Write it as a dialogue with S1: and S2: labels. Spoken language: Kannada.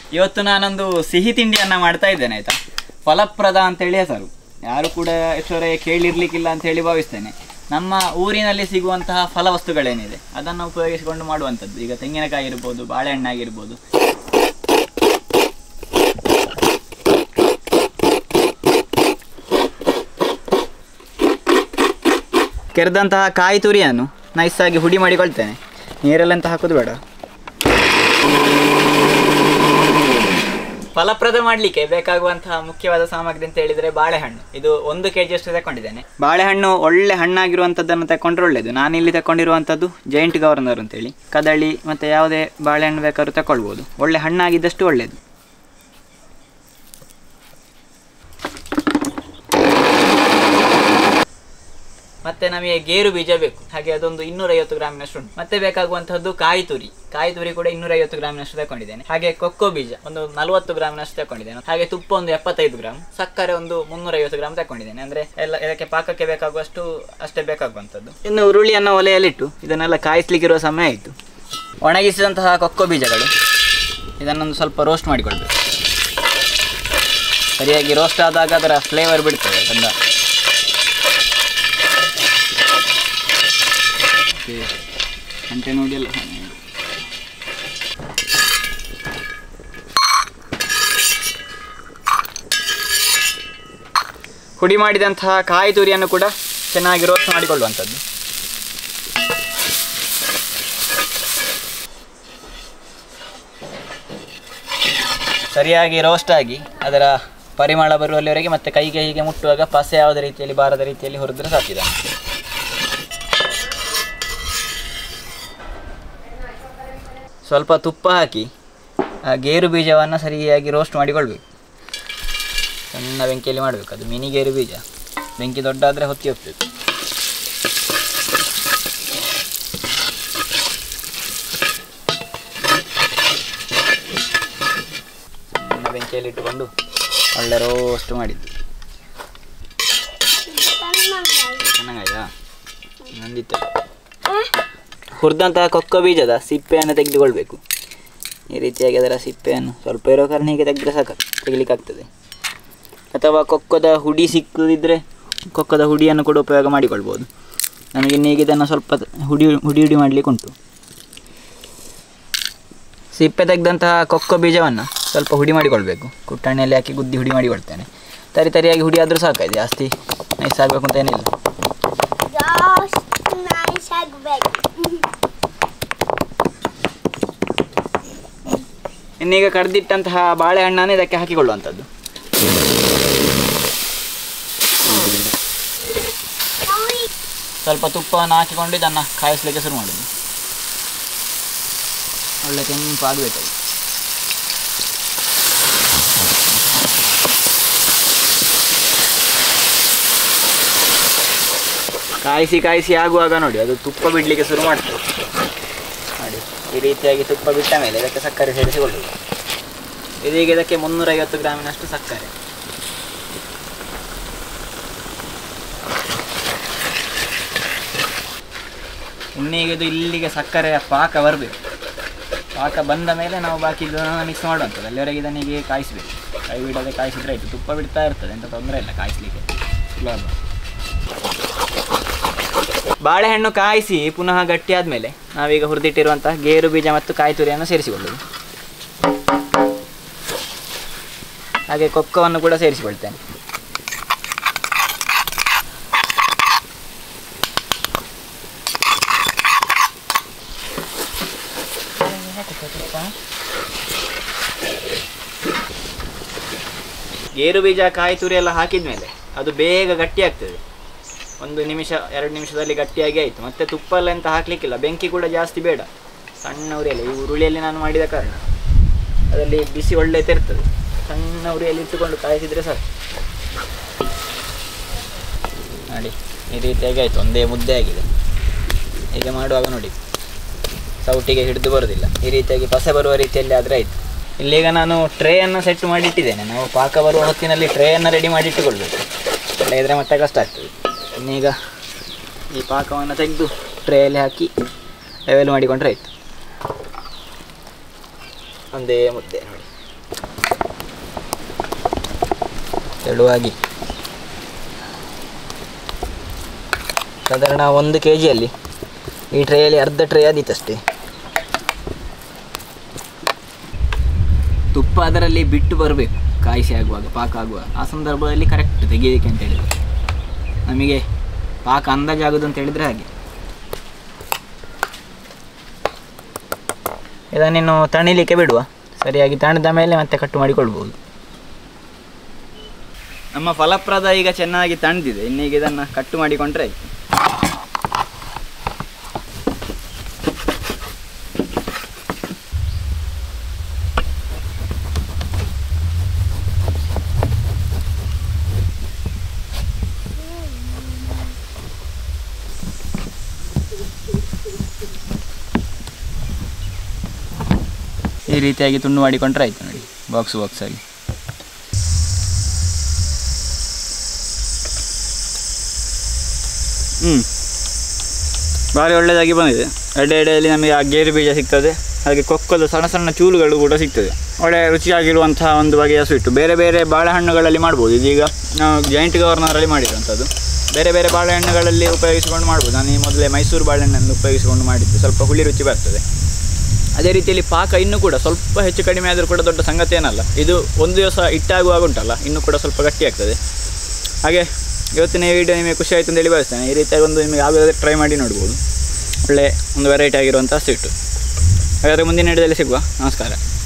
S1: ಇವತ್ತು ನಾನೊಂದು ಸಿಹಿ ತಿಂಡಿಯನ್ನ ಮಾಡ್ತಾ ಇದ್ದೇನೆ ಆಯ್ತಾ ಫಲಪ್ರದ ಅಂತೇಳಿ ಹೆಸರು ಯಾರು ಕೂಡ ಎಷ್ಟರೇ ಕೇಳಿರ್ಲಿಕ್ಕಿಲ್ಲ ಅಂತ ಹೇಳಿ ಭಾವಿಸ್ತೇನೆ ನಮ್ಮ ಊರಿನಲ್ಲಿ ಸಿಗುವಂತಹ ಫಲವಸ್ತುಗಳೇನಿದೆ ಅದನ್ನು ಉಪಯೋಗಿಸಿಕೊಂಡು ಮಾಡುವಂಥದ್ದು ಈಗ ತೆಂಗಿನಕಾಯಿ ಇರ್ಬೋದು ಬಾಳೆಹಣ್ಣಾಗಿರ್ಬೋದು ಕೆರೆದಂತಹ ಕಾಯಿ ತುರಿಯನ್ನು ನೈಸಾಗಿ ಹುಡಿ ಮಾಡಿಕೊಳ್ತೇನೆ ನೀರಲ್ಲಂತ ಹಾಕೋದು ಬೇಡ ಫಲಪ್ರದ ಮಾಡಲಿಕ್ಕೆ ಬೇಕಾಗುವಂತಹ ಮುಖ್ಯವಾದ ಸಾಮಗ್ರಿ ಅಂತ ಹೇಳಿದ್ರೆ ಬಾಳೆಹಣ್ಣು ಇದು ಒಂದು ಕೆ ಜಿಯಷ್ಟು ತಗೊಂಡಿದ್ದೇನೆ ಬಾಳೆಹಣ್ಣು ಒಳ್ಳೆ ಹಣ್ಣಾಗಿರುವಂಥದ್ದನ್ನು ತಕೊಂಡ್ರೆ ಒಳ್ಳೆಯದು ನಾನಿಲ್ಲಿ ತಕೊಂಡಿರುವಂಥದ್ದು ಜೈಂಟ್ ಗವರ್ನರ್ ಅಂತೇಳಿ ಕದಳಿ ಮತ್ತು ಯಾವುದೇ ಬಾಳೆಹಣ್ಣು ಬೇಕಾದ್ರೂ ತಗೊಳ್ಬೋದು ಒಳ್ಳೆ ಹಣ್ಣಾಗಿದ್ದಷ್ಟು ಒಳ್ಳೆಯದು ಮತ್ತೆ ನಮಗೆ ಗೇರು ಬೀಜ ಬೇಕು ಹಾಗೆ ಅದೊಂದು ಇನ್ನೂರೈವತ್ತು ಗ್ರಾಮಿನಷ್ಟು ಉಂಟು ಮತ್ತೆ ಬೇಕಾಗುವಂತಹದ್ದು ಕಾಯಿ ತುರಿ ಕಾಯಿ ತುರಿ ಕೂಡ ಇನ್ನೂರೈವತ್ತು ಗ್ರಾಮಿನಷ್ಟು ತಗೊಂಡಿದ್ದೇನೆ ಹಾಗೆ ಕೊಕ್ಕೋ ಬೀಜ ಒಂದು ನಲವತ್ತು ಗ್ರಾಮಿನಷ್ಟು ತಗೊಂಡಿದ್ದೇನೆ ಹಾಗೆ ತುಪ್ಪ ಒಂದು ಎಪ್ಪತ್ತೈದು ಗ್ರಾಮ್ ಸಕ್ಕರೆ ಒಂದು ಮುನ್ನೂರೈವತ್ತು ಗ್ರಾಮ್ ತಗೊಂಡಿದ್ದೇನೆ ಅಂದ್ರೆ ಎಲ್ಲ ಇದಕ್ಕೆ ಪಾಕಕ್ಕೆ ಬೇಕಾಗುವಷ್ಟು ಅಷ್ಟೇ ಬೇಕಾಗುವಂಥದ್ದು ಇನ್ನು ಉರುಳಿಯನ್ನು ಒಲೆಯಲ್ಲಿಟ್ಟು ಇದನ್ನೆಲ್ಲ ಕಾಯಿಸ್ಲಿಕ್ಕಿರುವ ಸಮಯ ಆಯಿತು ಒಣಗಿಸಿದಂತಹ ಕೊಕ್ಕೋ ಬೀಜಗಳು ಇದನ್ನೊಂದು ಸ್ವಲ್ಪ ರೋಸ್ಟ್ ಮಾಡಿಕೊಳ್ಬೇಕು ಸರಿಯಾಗಿ ರೋಸ್ಟ್ ಆದಾಗ ಅದರ ಫ್ಲೇವರ್ ಬಿಡ್ತದೆ ಗಂಧ ಗಂಟೆ ನೋಡಿ ಎಲ್ಲ ಹುಡಿ ಮಾಡಿದಂತಹ ಕಾಯಿ ತುರಿಯನ್ನು ಕೂಡ ಚೆನ್ನಾಗಿ ರೋಸ್ಟ್ ಮಾಡಿಕೊಳ್ಳುವಂಥದ್ದು ಸರಿಯಾಗಿ ರೋಸ್ಟ್ ಆಗಿ ಅದರ ಪರಿಮಳ ಬರುವಲ್ಲಿವರೆಗೆ ಮತ್ತೆ ಕೈಗೆ ಹೀಗೆ ಮುಟ್ಟುವಾಗ ಪಸೆ ಯಾವುದೇ ರೀತಿಯಲ್ಲಿ ಬಾರದ ರೀತಿಯಲ್ಲಿ ಹುರಿದ್ರೆ ಸಾಕಿದ ಸ್ವಲ್ಪ ತುಪ್ಪ ಹಾಕಿ ಆ ಗೇರು ಬೀಜವನ್ನು ಸರಿಯಾಗಿ ರೋಸ್ಟ್ ಮಾಡಿಕೊಳ್ಬೇಕು ಸಣ್ಣ ಬೆಂಕಿಯಲ್ಲಿ ಮಾಡಬೇಕು ಅದು ಮಿನಿ ಗೇರು ಬೀಜ ಬೆಂಕಿ ದೊಡ್ಡಾದರೆ ಹೊತ್ತಿ ಹೋಗ್ಬೇಕು ಸಣ್ಣ ಬೆಂಕಿಯಲ್ಲಿ ಇಟ್ಟುಕೊಂಡು ಒಳ್ಳೆ ರೋಸ್ಟ್ ಮಾಡಿದ್ದು ಚೆನ್ನಾಗಾಯ್ತಾ ನಂದಿತ್ತು ಹುರಿದಂತಹ ಕೊಕ್ಕೋ ಬೀಜದ ಸಿಪ್ಪೆಯನ್ನು ತೆಗೆದುಕೊಳ್ಬೇಕು ಈ ರೀತಿಯಾಗಿ ಅದರ ಸಿಪ್ಪೆಯನ್ನು ಸ್ವಲ್ಪ ಇರೋ ಕಾರಣ ಹೀಗೆ ತೆಗೆದ್ರೆ ಸಾಕು ತೆಗಿಲಿಕ್ಕಾಗ್ತದೆ ಅಥವಾ ಕೊಕ್ಕದ ಹುಡಿ ಸಿಕ್ಕದಿದ್ದರೆ ಕೊಕ್ಕದ ಹುಡಿಯನ್ನು ಕೂಡ ಉಪಯೋಗ ಮಾಡಿಕೊಳ್ಬೋದು ನನಗೆ ಇನ್ನೀಗ ಇದನ್ನು ಸ್ವಲ್ಪ ಹುಡಿ ಹುಡಿ ಹುಡಿ ಮಾಡಲಿಕ್ಕೆ ಉಂಟು ಸಿಪ್ಪೆ ತೆಗೆದಂತಹ ಕೊಕ್ಕೋ ಬೀಜವನ್ನು ಸ್ವಲ್ಪ ಹುಡಿ ಮಾಡಿಕೊಳ್ಬೇಕು ಕುಟ್ಟಣಿಯಲ್ಲಿ ಹಾಕಿ ಗುದ್ದಿ ಹುಡಿ ಮಾಡಿಕೊಳ್ತೇನೆ ತರಿ ತರಿಯಾಗಿ ಹುಡಿ ಆದರೂ ಸಾಕಾಯ್ತು ಜಾಸ್ತಿ ನೈಸ್ ಆಗಬೇಕು ಅಂತ ಏನಿಲ್ಲ
S2: Just nice ಆಗ್ಬೇಕು
S1: ಇನ್ನೀಗ ಕಡ್ದಿಟ್ಟಂತಹ ಬಾಳೆಹಣ್ಣನ್ನು ಇದಕ್ಕೆ ಹಾಕಿಕೊಳ್ಳುವಂಥದ್ದು ಸ್ವಲ್ಪ ತುಪ್ಪವನ್ನು ಹಾಕಿಕೊಂಡು ಇದನ್ನು ಕಾಯಿಸ್ಲಿಕ್ಕೆ ಶುರು ಮಾಡೋದು ಒಳ್ಳೆ ಕೆಂಪು ಆಗಬೇಕು ಕಾಯಿಸಿ ಕಾಯಿಸಿ ಆಗುವಾಗ ನೋಡಿ ಅದು ತುಪ್ಪ ಬಿಡಲಿಕ್ಕೆ ಶುರು ಮಾಡ್ತದೆ ನೋಡಿ ಈ ರೀತಿಯಾಗಿ ತುಪ್ಪ ಬಿಟ್ಟ ಮೇಲೆ ಇದಕ್ಕೆ ಸಕ್ಕರೆ ಸೇರಿಸಿಕೊಳ್ಳುವುದು ಇದೀಗ ಇದಕ್ಕೆ ಮುನ್ನೂರೈವತ್ತು ಗ್ರಾಮಿನಷ್ಟು ಸಕ್ಕರೆ ಇನ್ನೀಗ ಇದು ಇಲ್ಲಿಗೆ ಸಕ್ಕರೆಯ ಪಾಕ ಬರಬೇಕು ಪಾಕ ಬಂದ ಮೇಲೆ ನಾವು ಬಾಕಿ ಇದನ್ನು ಮಿಕ್ಸ್ ಮಾಡುವಂಥದ್ದು ಅಲ್ಲಿವರೆಗೆ ಇದನ್ನ ಹೀಗೆ ಕಾಯಿಸಬೇಕು ಕೈ ಬಿಡದೆ ಕಾಯಿಸಿದ್ರೆ ಆಯಿತು ತುಪ್ಪ ಬಿಡ್ತಾ ಇರ್ತದೆ ಎಂತ ತೊಂದರೆ ಇಲ್ಲ ಕಾಯಿಸ್ಲಿಕ್ಕೆ ಸುಲಭ ಬಾಳೆಹಣ್ಣು ಕಾಯಿಸಿ ಪುನಃ ಗಟ್ಟಿ ಆದಮೇಲೆ ನಾವೀಗ ಹುರಿದಿಟ್ಟಿರುವಂತಹ ಗೇರು ಬೀಜ ಮತ್ತು ಕಾಯಿ ತುರಿಯನ್ನು ಸೇರಿಸಿಕೊಳ್ಳುವುದು ಹಾಗೆ ಕೊಕ್ಕವನ್ನು ಕೂಡ ಸೇರಿಸಿಕೊಳ್ತೇನೆ ಗೇರು ಬೀಜ ಕಾಯಿ ತುರಿ ಎಲ್ಲ ಹಾಕಿದ್ಮೇಲೆ ಅದು ಬೇಗ ಗಟ್ಟಿ ಆಗ್ತದೆ ಒಂದು ನಿಮಿಷ ಎರಡು ನಿಮಿಷದಲ್ಲಿ ಗಟ್ಟಿಯಾಗಿ ಆಯಿತು ಮತ್ತೆ ತುಪ್ಪ ಎಲ್ಲ ಎಂತ ಹಾಕಲಿಕ್ಕಿಲ್ಲ ಬೆಂಕಿ ಕೂಡ ಜಾಸ್ತಿ ಬೇಡ ಸಣ್ಣ ಉರಿಯಲ್ಲಿ ಈ ಉರುಳಿಯಲ್ಲಿ ನಾನು ಮಾಡಿದ ಕಾರಣ ಅದರಲ್ಲಿ ಬಿಸಿ ಒಳ್ಳೆ ತೆರ್ತದೆ ಸಣ್ಣ ಉರಿಯಲ್ಲಿ ಇಟ್ಟುಕೊಂಡು ಕಾಯಿಸಿದರೆ ಸಾಕು ನೋಡಿ ಈ ರೀತಿಯಾಗಿ ಆಯಿತು ಒಂದೇ ಮುದ್ದೆ ಆಗಿದೆ ಹೀಗೆ ಮಾಡುವಾಗ ನೋಡಿ ಸೌಟಿಗೆ ಹಿಡಿದು ಬರೋದಿಲ್ಲ ಈ ರೀತಿಯಾಗಿ ಪಸೆ ಬರುವ ರೀತಿಯಲ್ಲಿ ಆದರೆ ಆಯಿತು ಇಲ್ಲೀಗ ನಾನು ಟ್ರೇಯನ್ನು ಸೆಟ್ ಮಾಡಿಟ್ಟಿದ್ದೇನೆ ನಾವು ಪಾಕ ಬರುವ ಹೊತ್ತಿನಲ್ಲಿ ಟ್ರೇಯನ್ನು ರೆಡಿ ಮಾಡಿ ಇಟ್ಟುಕೊಳ್ಬೇಕು ಇಲ್ಲದಿದ್ದರೆ ಮತ್ತೆ ಕಷ್ಟ ಆಗ್ತದೆ ಇನ್ನೀಗ ಈ ಪಾಕವನ್ನು ತೆಗೆದು ಟ್ರೇಯಲ್ಲಿ ಹಾಕಿ ಲೆವೆಲ್ ಮಾಡಿಕೊಂಡ್ರೆ ಆಯಿತು ಒಂದೇ ಮುದ್ದೆ ನೋಡಿ ತೆಳುವಾಗಿ ಸಾಧಾರಣ ಒಂದು ಕೆ ಜಿಯಲ್ಲಿ ಈ ಟ್ರೇಯಲ್ಲಿ ಅರ್ಧ ಟ್ರೇ ಆದೀತಷ್ಟೇ ತುಪ್ಪ ಅದರಲ್ಲಿ ಬಿಟ್ಟು ಬರಬೇಕು ಕಾಯಿಸಿ ಆಗುವಾಗ ಪಾಕ ಆಗುವಾಗ ಆ ಸಂದರ್ಭದಲ್ಲಿ ಕರೆಕ್ಟ್ ತೆಗಿಯೋದಕ್ಕೆ ಅಂತ ಹೇಳಿದ್ರೆ ನಮಗೆ ಪಾಕ ಅಂದಾಜಾಗೋದು ಅಂತ ಹೇಳಿದರೆ ಹಾಗೆ ಇದನ್ನಿನ್ನು ತಣಿಲಿಕ್ಕೆ ಬಿಡುವ ಸರಿಯಾಗಿ ತಣಿದ ಮೇಲೆ ಮತ್ತೆ ಕಟ್ಟು ಮಾಡಿಕೊಳ್ಬೋದು ನಮ್ಮ ಫಲಪ್ರದ ಈಗ ಚೆನ್ನಾಗಿ ತಣಿದಿದೆ ಇನ್ನೀಗ ಇದನ್ನು ಕಟ್ಟು ಮಾಡಿಕೊಂಡ್ರೆ ಆಯ್ತು ಈ ರೀತಿಯಾಗಿ ತುಂಡು ಮಾಡಿಕೊಂಡ್ರೆ ಆಯ್ತು ನೋಡಿ ಬಾಕ್ಸ್ ಬಾಕ್ಸ್ ಆಗಿ ಹ್ಞೂ ಭಾರಿ ಒಳ್ಳೆಯದಾಗಿ ಬಂದಿದೆ ಎಡೆ ಎಡೆಯಲ್ಲಿ ನಮಗೆ ಆ ಗೇರು ಬೀಜ ಸಿಗ್ತದೆ ಹಾಗೆ ಕೊಕ್ಕದ ಸಣ್ಣ ಸಣ್ಣ ಚೂಲುಗಳು ಕೂಡ ಸಿಗ್ತದೆ ಒಳ್ಳೆ ರುಚಿಯಾಗಿರುವಂತಹ ಒಂದು ಬಗೆಯ ಸ್ವೀಟು ಬೇರೆ ಬೇರೆ ಬಾಳೆಹಣ್ಣುಗಳಲ್ಲಿ ಮಾಡ್ಬೋದು ಇದೀಗ ನಾವು ಜಾಯಿಂಟ್ ಗವರ್ನರಲ್ಲಿ ಮಾಡಿರುವಂಥದ್ದು ಬೇರೆ ಬೇರೆ ಬಾಳೆಹಣ್ಣುಗಳಲ್ಲಿ ಉಪಯೋಗಿಸಿಕೊಂಡು ಮಾಡ್ಬೋದು ನಾನು ಈ ಮೊದಲೇ ಮೈಸೂರು ಬಾಳೆಹಣ್ಣನ್ನು ಉಪಯೋಗಿಸಿಕೊಂಡು ಮಾಡಿದ್ದು ಸ್ವಲ್ಪ ಹುಳಿ ರುಚಿ ಬರ್ತದೆ ಅದೇ ರೀತಿಯಲ್ಲಿ ಪಾಕ ಇನ್ನೂ ಕೂಡ ಸ್ವಲ್ಪ ಹೆಚ್ಚು ಕಡಿಮೆ ಆದರೂ ಕೂಡ ದೊಡ್ಡ ಸಂಗತಿ ಏನಲ್ಲ ಇದು ಒಂದು ದಿವಸ ಇಟ್ಟಾಗುವಾಗ ಉಂಟಲ್ಲ ಇನ್ನೂ ಕೂಡ ಸ್ವಲ್ಪ ಗಟ್ಟಿಯಾಗ್ತದೆ ಹಾಗೆ ಇವತ್ತಿನ ಈ ವಿಡಿಯೋ ನಿಮಗೆ ಖುಷಿ ಆಯಿತು ಅಂತೇಳಿ ಭಾವಿಸ್ತೇನೆ ಈ ರೀತಿಯಾಗಿ ಒಂದು ನಿಮಗೆ ಯಾವುದಾದ್ರೂ ಟ್ರೈ ಮಾಡಿ ನೋಡ್ಬೋದು ಒಳ್ಳೆ ಒಂದು ವೆರೈಟಿ ಆಗಿರುವಂಥ ಸ್ವೀಟು ಹಾಗಾದರೆ ಮುಂದಿನ ವಿಡಿಯೋದಲ್ಲಿ ಸಿಗುವ ನಮಸ್ಕಾರ